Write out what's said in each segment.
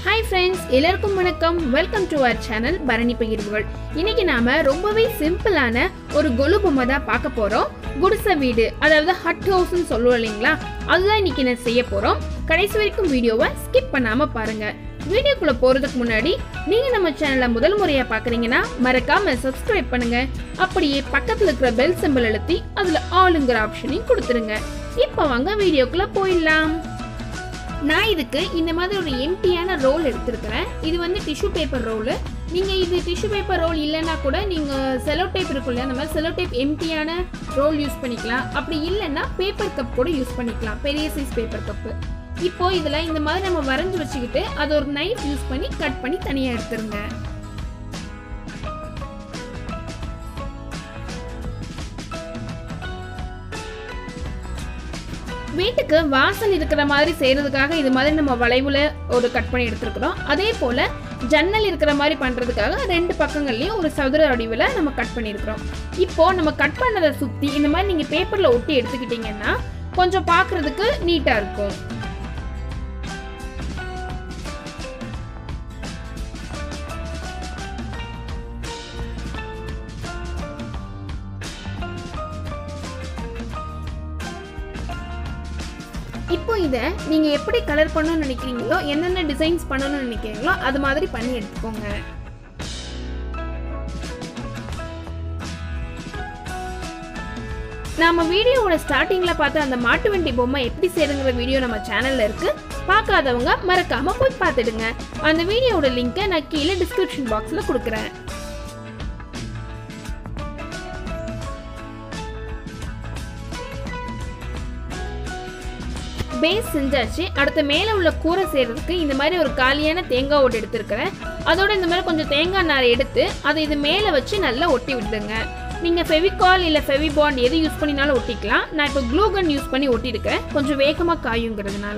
hi friends எல்லாருக்கும் வணக்கம் welcome to our channel Bharani பகிர்வுகள் இன்னைக்கு நாம ரொம்பவே சிம்பிளான ஒரு கொலு பொம்மை தான் பார்க்க போறோம் குடிசை வீடு அதாவது ஹட் ஹவுஸ்னு சொல்லுவோம் இல்லைங்களா அதுதான் இன்னைக்கு நான் செய்ய போறோம் கடைசி வரைக்கும் வீடியோவை ஸ்கிப் பண்ணாம பாருங்க வீடியோக்குள்ள போறதுக்கு முன்னாடி நீங்க நம்ம சேனலை முதல் முறையா பாக்குறீங்கன்னா மறக்காம சப்ஸ்கிரைப் பண்ணுங்க அப்படியே பக்கத்துல இருக்கிற பெல் சிம்பிள் அழுத்தி அதுல ஆளுங்கிற ஆப்ஷனையும் கொடுத்துருங்க இப்போ வாங்க வீடியோக்குள்ள போயிடலாம் நான் இதுக்கு இந்த மாதிரி ஒரு எம்டியான ரோல் எடுத்திருக்கிறேன் இது வந்து டிஷ்யூ பேப்பர் ரோலு நீங்கள் இது டிஷ்யூ பேப்பர் ரோல் இல்லைன்னா கூட நீங்கள் செலோ டேப் இருக்குல்ல அந்த மாதிரி செலோ டேப் எம்டியான ரோல் யூஸ் பண்ணிக்கலாம் அப்படி இல்லைன்னா பேப்பர் கப் கூட யூஸ் பண்ணிக்கலாம் பெரிய சைஸ் பேப்பர் கப்பு இப்போ இதில் இந்த மாதிரி நம்ம வரைஞ்சி வச்சுக்கிட்டு அதை ஒரு நைஃப் யூஸ் பண்ணி கட் பண்ணி தனியாக எடுத்துருங்க வீட்டுக்கு வாசல் இருக்கிற மாதிரி செய்யறதுக்காக இது மாதிரி நம்ம வளைவுல ஒரு கட் பண்ணி எடுத்துருக்குறோம் அதே போல ஜன்னல் இருக்கிற மாதிரி பண்றதுக்காக ரெண்டு பக்கங்கள்லயும் ஒரு சதுர வடிவில் நம்ம கட் பண்ணியிருக்கிறோம் இப்போ நம்ம கட் பண்ணதை சுத்தி இந்த மாதிரி நீங்க பேப்பர்ல ஒட்டி எடுத்துக்கிட்டீங்கன்னா கொஞ்சம் பார்க்கிறதுக்கு நீட்டா இருக்கும் இப்போ இதை நீங்கள் எப்படி கலர் பண்ணணும்னு நினைக்கிறீங்களோ என்னென்ன டிசைன்ஸ் பண்ணணும்னு நினைக்கிறீங்களோ அது மாதிரி பண்ணி எடுத்துக்கோங்க நாம வீடியோவோட ஸ்டார்டிங்கில் பார்த்த அந்த மாட்டு வண்டி பொம்மை எப்படி செய்யுங்கிற வீடியோ நம்ம சேனலில் இருக்கு பார்க்காதவங்க மறக்காம போய் பார்த்துடுங்க அந்த வீடியோவோட லிங்கை நான் கீழே டிஸ்கிரிப்ஷன் பாக்ஸில் கொடுக்குறேன் பேஸ் செஞ்சாச்சு அடுத்து மேலே உள்ள கூரை செய்கிறதுக்கு இந்த மாதிரி ஒரு காலியான தேங்காய் ஓட்டு எடுத்துருக்கிறேன் அதோட இந்த மாதிரி கொஞ்சம் தேங்காய் நாரை எடுத்து அதை இது மேலே வச்சு நல்லா ஒட்டி விட்டுடுங்க நீங்கள் ஃபெவிகால் இல்லை ஃபெவிபாண்ட் எது யூஸ் பண்ணினாலும் ஒட்டிக்கலாம் நான் இப்போ க்ளூ கன் யூஸ் பண்ணி ஒட்டியிருக்கேன் கொஞ்சம் வேகமாக காயுங்கிறதுனால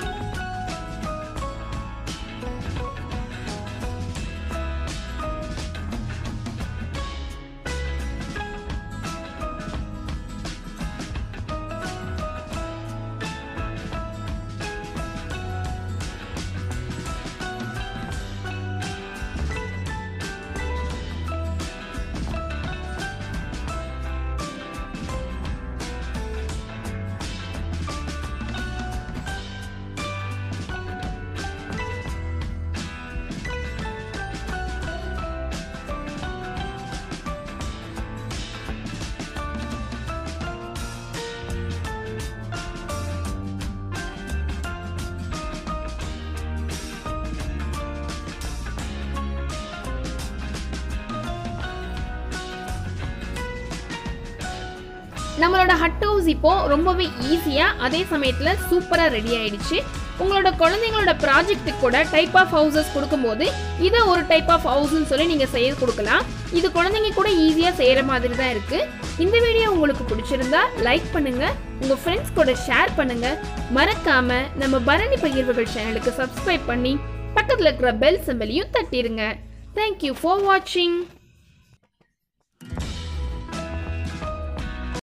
நம்மளோட ஹட் ஹவுஸ் இப்போ ரொம்பவே ஈஸியாக அதே சமயத்தில் சூப்பராக ரெடி ஆயிடுச்சு உங்களோட குழந்தைங்களோட ப்ராஜெக்ட்டுக்கு கூட டைப் ஆஃப் ஹவுசஸ் கொடுக்கும்போது இதை ஒரு டைப் ஆஃப் ஹவுஸ்னு சொல்லி நீங்கள் செய்ய கொடுக்கலாம் இது குழந்தைங்க கூட ஈஸியாக செய்கிற மாதிரி தான் இருக்குது இந்த வீடியோ உங்களுக்கு பிடிச்சிருந்தா லைக் பண்ணுங்க உங்கள் ஃப்ரெண்ட்ஸ் கூட ஷேர் பண்ணுங்க மறக்காம நம்ம பரணி பகிர்வுகள் சேனலுக்கு சப்ஸ்கிரைப் பண்ணி பக்கத்தில் இருக்கிற பெல் சிம்பலையும் தட்டிடுங்க தேங்க்யூ ஃபார் வாட்சிங்